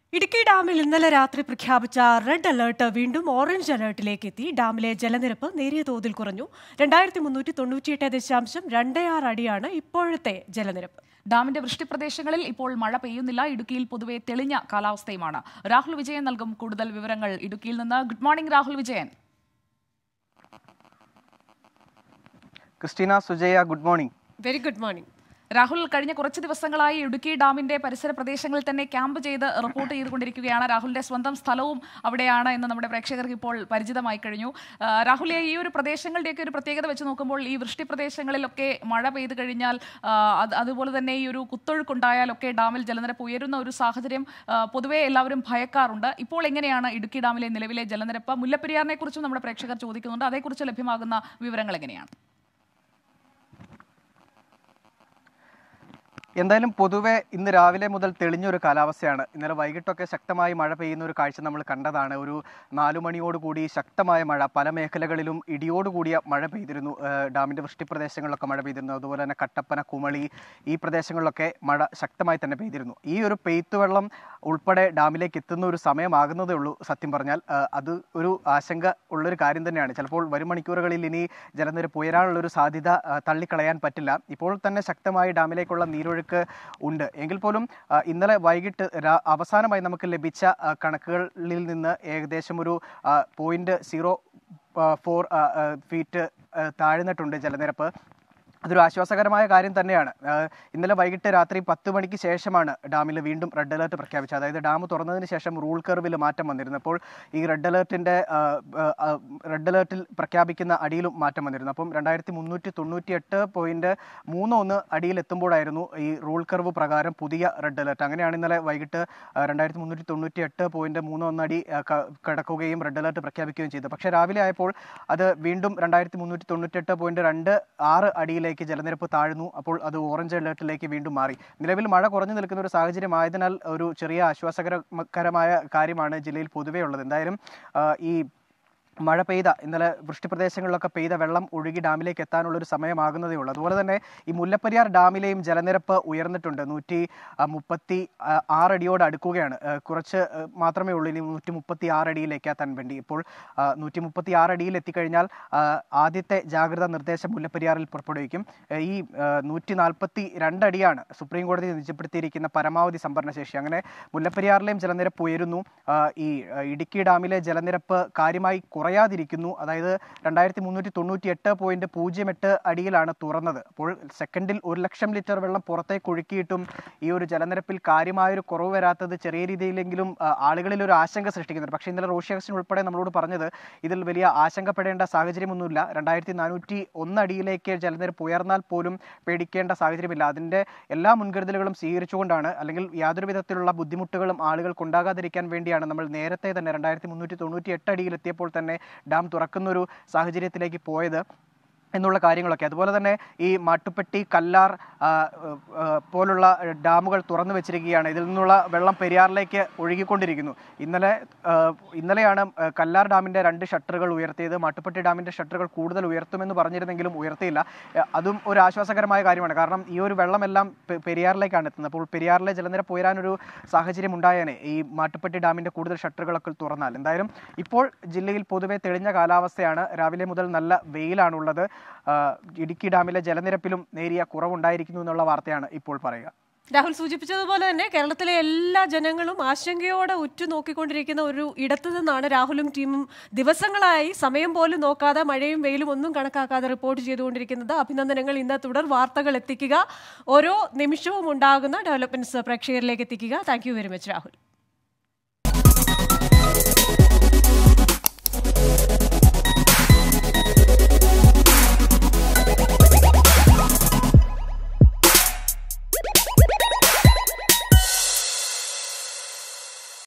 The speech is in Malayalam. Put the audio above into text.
ഇടുക്കി ഡാമിൽ ഇന്നലെ രാത്രി പ്രഖ്യാപിച്ച റെഡ് അലേർട്ട് വീണ്ടും ഓറഞ്ച് അലേർട്ടിലേക്ക് എത്തി ഡാമിലെ ജലനിരപ്പ് നേരിയ തോതിൽ കുറഞ്ഞു രണ്ടായിരത്തി മുന്നൂറ്റി തൊണ്ണൂറ്റിയെട്ട് ദശാംശം രണ്ട് ആറ് അടിയാണ് ഇപ്പോഴത്തെ ജലനിരപ്പ് ഡാമിന്റെ വൃഷ്ടിപ്രദേശങ്ങളിൽ ഇപ്പോൾ മഴ പെയ്യുന്നില്ല ഇടുക്കിയിൽ പൊതുവെ തെളിഞ്ഞ കാലാവസ്ഥയുമാണ് രാഹുൽ വിജയൻ നൽകും കൂടുതൽ വിവരങ്ങൾ ഇടുക്കിയിൽ നിന്ന് good morning Rahul Vijayan Christina Sujaya good morning very good morning Rahul കഴിഞ്ഞ കുറച്ച് ദിവസങ്ങളായി ഇടുക്കി ഡാമിന്റെ പരിസര പ്രദേശങ്ങളിൽ തന്നെ ക്യാമ്പ് ചെയ്ത് റിപ്പോർട്ട് ചെയ്തുകൊണ്ടിരിക്കുകയാണ് രാഹുലിന്റെ സ്വന്തം സ്ഥലവും അവിടെയാണ് എന്ന് നമ്മുടെ പ്രേക്ഷകർക്ക് ഇപ്പോൾ പരിചിതമായി കഴിഞ്ഞു ആ, രാഹുൽ ഈ ഒരു പ്രദേശങ്ങളുടെയൊക്കെ ഒരു പ്രത്യേകത വെച്ച് നോക്കുമ്പോൾ ഈ വൃഷ്ടി പ്രദേശങ്ങളിലൊക്കെ മഴ പെയ്തു കഴിഞ്ഞാൽ ആ, അത് അതുപോലെ തന്നെ ഈ ഒരു കുത്തൊഴുക്കുണ്ടായാലൊക്കെ ഡാമിൽ ജലനിരപ്പ് ഉയരുന്ന ഒരു സാഹചര്യം ആ, പൊതുവെ എല്ലാവരും ഭയക്കാറുണ്ട് ഇപ്പോൾ എങ്ങനെയാണ് ഇടുക്കി ഡാമിലെ നിലവിലെ ജലനിരപ്പ് മുല്ലപ്പെരിയാറിനെ കുറിച്ചും നമ്മുടെ പ്രേക്ഷകർ ചോദിക്കുന്നുണ്ട് അതേക്കുറിച്ച് ലഭ്യമാകുന്ന വിവരങ്ങൾ എങ്ങനെയാണ് എന്തായാലും പൊതുവെ ഇന്ന് രാവിലെ മുതൽ തെളിഞ്ഞൊരു കാലാവസ്ഥയാണ് ഇന്നലെ വൈകിട്ടൊക്കെ ശക്തമായി മഴ പെയ്യുന്ന ഒരു കാഴ്ച നമ്മൾ കണ്ടതാണ് ഒരു നാലു മണിയോടുകൂടി ശക്തമായ മഴ പല മേഖലകളിലും ഇടിയോടുകൂടിയ മഴ പെയ്തിരുന്നു ഏഹ് ഡാമിന്റെ വൃഷ്ടിപ്രദേശങ്ങളിലൊക്കെ മഴ പെയ്തിരുന്നു അതുപോലെ തന്നെ കട്ടപ്പന കുമളി ഈ പ്രദേശങ്ങളിലൊക്കെ മഴ ശക്തമായി തന്നെ പെയ്തിരുന്നു ഈ ഒരു പെയ്ത്തുവെള്ളം ഉൾപ്പെടെ ഡാമിലേക്ക് എത്തുന്ന ഒരു സമയമാകുന്നതേ ഉള്ളൂ സത്യം പറഞ്ഞാൽ ഏഹ് അത് ഒരു ആശങ്ക ഉള്ളൊരു കാര്യം തന്നെയാണ് ചിലപ്പോൾ വരും മണിക്കൂറുകളിൽ ഇനി ജലനിരപ്പ് ഉയരാനുള്ള ഒരു സാധ്യത ഏഹ് തള്ളിക്കളയാൻ പറ്റില്ല ഇപ്പോൾ തന്നെ ശക്തമായി ഡാമിലേക്കുള്ള നീരൊഴുക്ക് ഉണ്ട് എങ്കിൽ പോലും ആ, ഇന്നലെ വൈകിട്ട് രാ- അവസാനമായി നമുക്ക് ലഭിച്ച ആ, കണക്കുകളിൽ നിന്ന് ഏകദേശം ഒരു പോയിന്റ് സീറോ ഫോർ ഫീറ്റ് താഴ്ന്നിട്ടുണ്ട് ജലനിരപ്പ് അതൊരു ആശ്വാസകരമായ കാര്യം തന്നെയാണ് ആ, ഇന്നലെ വൈകിട്ട് രാത്രി പത്ത് മണിക്ക് ശേഷമാണ് ഡാമിൽ വീണ്ടും റെഡ് അലേർട്ട് പ്രഖ്യാപിച്ചത് അതായത് ഡാം തുറന്നതിന് ശേഷം റൂൾ കർവിൽ മാറ്റം വന്നിരുന്നു അപ്പോൾ ഈ റെഡ് അലേർട്ടിന്റെ റെഡ് അലേർട്ടിൽ പ്രഖ്യാപിക്കുന്ന അടിയിലും മാറ്റം വന്നിരുന്നു അപ്പം രണ്ടായിരത്തി മുന്നൂറ്റി തൊണ്ണൂറ്റി എട്ട് പോയിന്റ് മൂന്ന് ഒന്ന് അടിയിൽ എത്തുമ്പോഴായിരുന്നു ഈ റൂൾ കർവ് പ്രകാരം പുതിയ റെഡ് അലേർട്ട് അങ്ങനെയാണ് ഇന്നലെ വൈകിട്ട് രണ്ടായിരത്തി മുന്നൂറ്റി തൊണ്ണൂറ്റി എട്ട് പോയിന്റ് മൂന്ന് ഒന്ന് അടി ആ, ക- കടക്കുകയും റെഡ് അലേർട്ട് പ്രഖ്യാപിക്കുകയും ചെയ്തു പക്ഷേ രാവിലെ ആയപ്പോൾ അത് വീണ്ടും രണ്ടായിരത്തി മുന്നൂറ്റി തൊണ്ണൂറ്റി എട്ട് പോയിന്റ് രണ്ട് ആറ് അടിയിലേക്ക് ജലനിരപ്പ് താഴ്ന്നു അപ്പോൾ അത് ഓറഞ്ച് അലേർട്ടിലേക്ക് വീണ്ടും മാറി നിലവിൽ മഴ കുറഞ്ഞു നിൽക്കുന്ന ഒരു സാഹചര്യം ആയതിനാൽ ഒരു ചെറിയ ആശ്വാസകരമായ കാര്യമാണ് ജില്ലയിൽ പൊതുവേ ഉള്ളത് എന്തായാലും ആ, ഈ മഴ പെയ്ത ഇന്നലെ വൃഷ്ടിപ്രദേശങ്ങളിലൊക്കെ പെയ്ത വെള്ളം ഒഴുകി ഡാമിലേക്ക് എത്താനുള്ള ഒരു സമയമാകുന്നതേ ഉള്ളൂ അതുപോലെ തന്നെ ഈ മുല്ലപ്പെരിയാർ ഡാമിലെയും ജലനിരപ്പ് ഉയർന്നിട്ടുണ്ട് നൂറ്റി ആ, മുപ്പത്തി ആ, ആറടിയോട് അടുക്കുകയാണ് ആ, കുറച്ച് ആ, മാത്രമേ ഉള്ളൂ ഇനി നൂറ്റി മുപ്പത്തി ആറടിയിലേക്ക് എത്താൻ വേണ്ടി ഇപ്പോൾ ആ, നൂറ്റി മുപ്പത്തി ആറടിയിൽ എത്തിക്കഴിഞ്ഞാൽ ആ, ആദ്യത്തെ ജാഗ്രതാ നിർദ്ദേശം മുല്ലപ്പെരിയാറിൽ പുറപ്പെടുവിക്കും ആ, ഈ നൂറ്റി നാൽപ്പത്തി രണ്ടടിയാണ് സുപ്രീം കോടതി നിജപ്പെടുത്തിയിരിക്കുന്ന പരമാവധി സംഭരണശേഷി അങ്ങനെ മുല്ലപ്പെരിയാറിലെയും ജലനിരപ്പ് ഉയരുന്നു ആ, ഈ ആ, ഇടുക്കി ഡാമിലെ ജലനിരപ്പ് കാര്യമായി കുറയാതിരിക്കുന്നു അതായത് രണ്ടായിരത്തി മുന്നൂറ്റി തൊണ്ണൂറ്റി എട്ട് പോയിന്റ് പൂജ്യം എട്ട് അടിയിലാണ് തുറന്നത് അപ്പോൾ സെക്കൻഡിൽ ഒരു ലക്ഷം ലിറ്റർ വെള്ളം പുറത്തേക്ക് ഒഴുക്കിയിട്ടും ഈ ഒരു ജലനിരപ്പിൽ കാര്യമായൊരു കുറവ് വരാത്തത് ചെറിയ രീതിയിലെങ്കിലും ആ, ആളുകളിൽ ഒരു ആശങ്ക സൃഷ്ടിക്കുന്നുണ്ട് പക്ഷേ ഇന്നലെ റോഷി അഗസ്റ്റിൻ ഉൾപ്പെടെ നമ്മളോട് പറഞ്ഞത് ഇതിൽ വലിയ ആശങ്കപ്പെടേണ്ട സാഹചര്യമൊന്നുമില്ല രണ്ടായിരത്തി നാനൂറ്റി ഒന്ന് അടിയിലേക്ക് ജലനിരപ്പ് ഉയർന്നാൽ പോലും പേടിക്കേണ്ട സാഹചര്യമില്ല അതിൻ്റെ എല്ലാ മുൻകരുതലുകളും സ്വീകരിച്ചുകൊണ്ടാണ് അല്ലെങ്കിൽ യാതൊരു വിധത്തിലുള്ള ബുദ്ധിമുട്ടുകളും ആളുകൾക്ക് ഉണ്ടാകാതിരിക്കാൻ വേണ്ടിയാണ് നമ്മൾ നേരത്തെ തന്നെ രണ്ടായിരത്തി മുന്നൂറ്റി തൊണ്ണൂറ്റി എട്ട് അടിയിലെത്തിയപ്പോൾ തന്നെ ഡാം തുറക്കുന്നൊരു സാഹചര്യത്തിലേക്ക് പോയത് എന്നുള്ള കാര്യങ്ങളൊക്കെ അതുപോലെ തന്നെ ഈ മാട്ടുപ്പെട്ടി കല്ലാർ ആ, ആ, പോലുള്ള ഡാമുകൾ തുറന്നു വെച്ചിരിക്കുകയാണ് ഇതിൽ നിന്നുള്ള വെള്ളം പെരിയാറിലേക്ക് ഒഴുകിക്കൊണ്ടിരിക്കുന്നു ഇന്നലെ ആ, ഇന്നലെയാണ് ആ, കല്ലാർ ഡാമിന്റെ രണ്ട് ഷട്ടറുകൾ ഉയർത്തിയത് മാട്ടുപ്പെട്ടി ഡാമിന്റെ ഷട്ടറുകൾ കൂടുതൽ ഉയർത്തുമെന്ന് പറഞ്ഞിരുന്നെങ്കിലും ഉയർത്തിയില്ല ആ, അതും ഒരു ആശ്വാസകരമായ കാര്യമാണ് കാരണം ഈ ഒരു വെള്ളമെല്ലാം പെ- പെരിയാറിലേക്കാണ് എത്തുന്നത് അപ്പോൾ പെരിയാറിലെ ജലനിരപ്പ് ഉയരാനൊരു സാഹചര്യം ഉണ്ടായേനെ ഈ മാട്ടുപ്പെട്ടി ഡാമിന്റെ കൂടുതൽ ഷട്ടറുകളൊക്കെ തുറന്നാൽ എന്തായാലും ഇപ്പോൾ ജില്ലയിൽ പൊതുവെ തെളിഞ്ഞ കാലാവസ്ഥയാണ് രാവിലെ മുതൽ നല്ല വെയിലാണുള്ളത് ആ, ഇടുക്കി ഡാമിലെ ജലനിരപ്പിലും നേരിയ കുറവുണ്ടായിരിക്കുന്നു എന്നുള്ള വാർത്തയാണ് ഇപ്പോൾ പറയുക രാഹുൽ സൂചിപ്പിച്ചതുപോലെ തന്നെ കേരളത്തിലെ എല്ലാ ജനങ്ങളും ആശങ്കയോടെ ഉറ്റുനോക്കിക്കൊണ്ടിരിക്കുന്ന ഒരു ഇടത്തു നിന്നാണ് രാഹുലും ടീമും ദിവസങ്ങളായി സമയം പോലും നോക്കാതെ മഴയും വെയിലും ഒന്നും കണക്കാക്കാതെ റിപ്പോർട്ട് ചെയ്തുകൊണ്ടിരിക്കുന്നത് അഭിനന്ദനങ്ങൾ ഇന്ന് തുടർ വാർത്തകൾ എത്തിക്കുക ഓരോ നിമിഷവും ഉണ്ടാകുന്ന ഡെവലപ്മെന്റ്സ് പ്രേക്ഷകരിലേക്ക് എത്തിക്കുക thank you very much Rahul